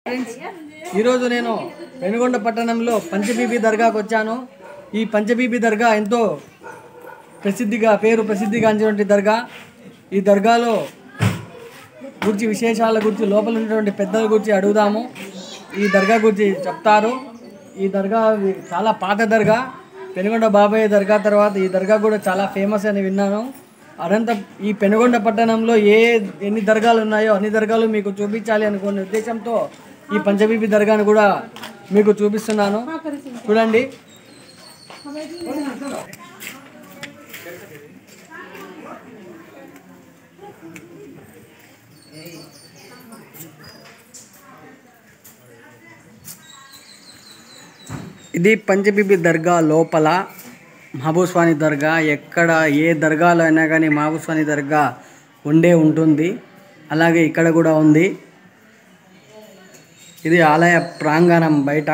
Friends ఈరోజు నేను పెనుగొండ పట్టణంలో పంచబీబీ దర్గాకు వచ్చాను ఈ పంచబీబీ దర్గా ఎంతో ప్రసిద్ధిగా పేరు ప్రసిద్ధిగాంచినటువంటి దర్గా ఈ దర్గాలో గురించి విశేషాల గురించి లోపల ఉన్నటువంటి పెద్దల గురించి అడుగుదాము ఈ దర్గా గురించి చెప్తారు ఈ దర్గా చాలా పాత దర్గా పెనుగొండ బాబాయ్ దర్గా తర్వాత ఈ దర్గా కూడా చాలా ఫేమస్ అని విన్నాను అనంత ఈ పెనుగొండ పట్టణంలో ఏ ఎన్ని దర్గాలు ఉన్నాయో అన్ని దర్గాలు మీకు చూపించాలి అనుకునే ఉద్దేశంతో ఈ పంచబీబీ దర్గాను కూడా మీకు చూపిస్తున్నాను చూడండి ఇది పంచబీబీ దర్గా లోపల మహబూస్వాని దర్గా ఎక్కడ ఏ దర్గాలో అయినా కానీ మహబూస్వాని దర్గా ఉండే ఉంటుంది అలాగే ఇక్కడ కూడా ఉంది ఇది ఆలయ ప్రాంగణం బయట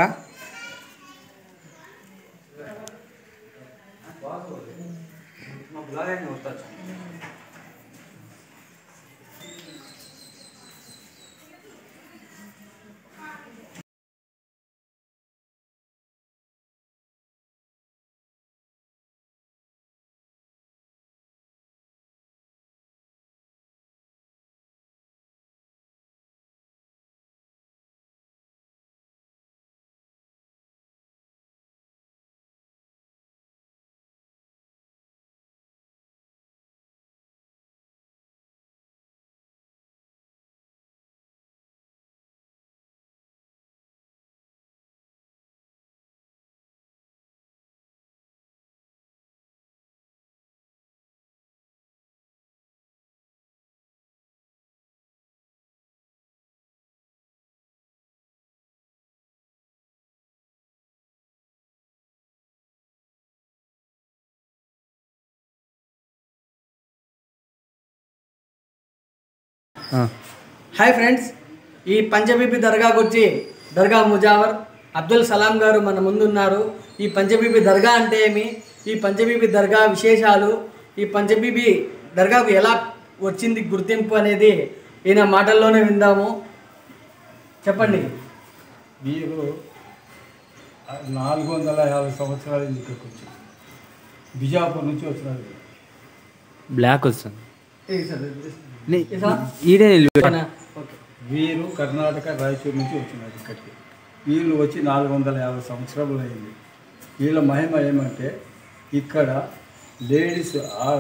హాయ్ ఫ్రెండ్స్ ఈ పంచబీబీ దర్గా గురించి దర్గా ముజావర్ అబ్దుల్ సలాం గారు మన ముందున్నారు ఈ పంచబీబీ దర్గా అంటే ఏమి ఈ పంచబీబీ దర్గా విశేషాలు ఈ పంచబీబీ దర్గాకు ఎలా వచ్చింది గుర్తింపు అనేది ఈయన మాటల్లోనే విందాము చెప్పండి వీరు నాలుగు వందల యాభై సంవత్సరాల ఇక్కడికి వచ్చి బిజాపూర్ నుంచి వచ్చినారు వీరు. బ్లాక్ వస్తుంది ఏ సార్, ఏ సార్? ఈడే ఓకేనా? ఓకే. వీరు కర్ణాటక రాయచూరు నుంచి వచ్చినారు ఇక్కడికి వీళ్ళు వచ్చి నాలుగు వందల యాభై సంవత్సరాలు అయింది వీళ్ళ మహిమ ఏమంటే ఇక్కడ లేడీస్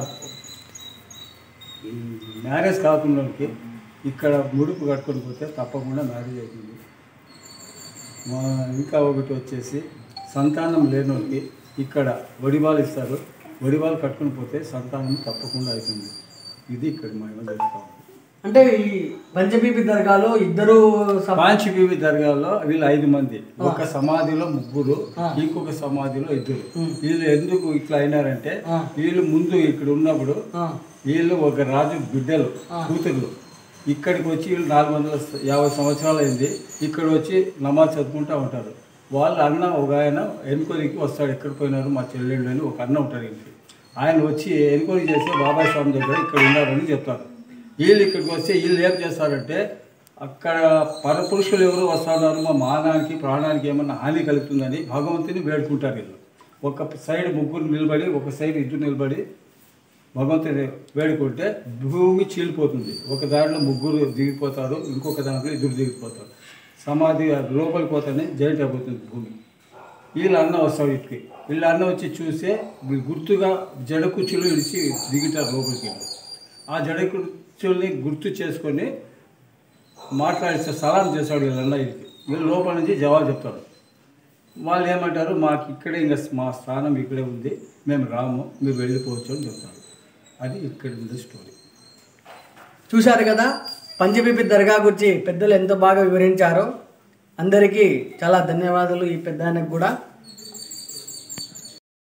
మ్యారేజ్ కాకుండా ఇక్కడ ముడుపు కట్టుకొని పోతే తప్పకుండా మ్యారేజ్ అవుతుంది మా ఇంకా ఒకటి వచ్చేసి సంతానం లేని వాళ్ళకి ఇక్కడ వడిబాలు ఇస్తారు వడిబాలు కట్టుకొని పోతే సంతానం తప్పకుండా అవుతుంది ఇది ఇక్కడ మహిమ జరుగుతూ ఉంది అంటే ఈ పంచబీబీ దర్గాలో ఇద్దరు సభ- పాంచిబీవి దర్గాలో వీళ్ళు ఐదు మంది ఒక సమాధిలో ముగ్గురు ఆ. ఇంకొక సమాధిలో ఇద్దరు ఉమ్. వీళ్ళు ఎందుకు ఇట్లా అయినారంటే ఆ. వీళ్ళు ముందు ఇక్కడ ఉన్నప్పుడు ఆ, వీళ్ళు ఒక రాజు బిడ్డలు ఆ. కూతుర్లు ఇక్కడికి వచ్చి వీళ్ళు నాలుగు వందల స- యాభై సంవత్సరాలు అయింది ఇక్కడ వచ్చి నమాజ్ చదువుకుంటూ ఉంటారు వాళ్ళ అన్న ఒక ఆయన ఎన్క్వైరీకి వస్తాడు ఎక్కడ పోయినారు మా చెల్లెళ్ళు అని ఒక అన్న ఉంటారు ఇంటికి ఆయన వచ్చి ఎన్క్వైరీ చేసి బాబాయ్ స్వామి దగ్గర ఇక్కడ ఉన్నారని చెప్తారు వీళ్ళు ఇక్కడికి వస్తే వీళ్ళు ఏం చేస్తారంటే అక్కడ పరపురుషులు ఎవరు వస్తున్నారు మా మానానికి ప్రాణానికి ఏమన్నా హాని కలుగుతుందని భగవంతుని వేడుకుంటారు వీళ్ళు ఒక సైడ్ ముగ్గురు నిలబడి ఒక సైడ్ ఇద్దరు నిలబడి భగవంతుని వేడుకుంటే భూమి చీలిపోతుంది ఒక దాంట్లో ముగ్గురు దిగిపోతారు ఇంకొక దాంట్లో ఇద్దరు దిగిపోతారు సమాధి లోపలికి పోతానే జాయింట్ అయిపోతుంది భూమి వీళ్ళ అన్న వస్తాడు ఇటుకి వీళ్ళ అన్న వచ్చి చూస్తే వీళ్ళు గుర్తుగా జడ కుర్చీలు ఇడిచి దిగుతారు లోపలికి వెళ్ళి ఆ జడ కుర్చీల్ని గుర్తు చేసుకొని మాట్లాడిస్తే సలాం చేస్తాడు వీళ్ళ అన్న వీళ్ళకి వీళ్ళు లోపల నుంచి జవాబు చెప్తారు వాళ్ళు ఏమంటారు మాకు ఇక్కడే ఇంకా మా స్థానం ఇక్కడే ఉంది మేము రాము మీరు వెళ్ళిపోవచ్చు అని చెప్తారు అది ఇక్కడ ఉంది స్టోరీ చూశారు కదా పంచబీబీ దర్గా గురించి పెద్దలు ఎంతో బాగా వివరించారో అందరికీ చాలా ధన్యవాదాలు ఈ పెద్ద ఆయనకు కూడా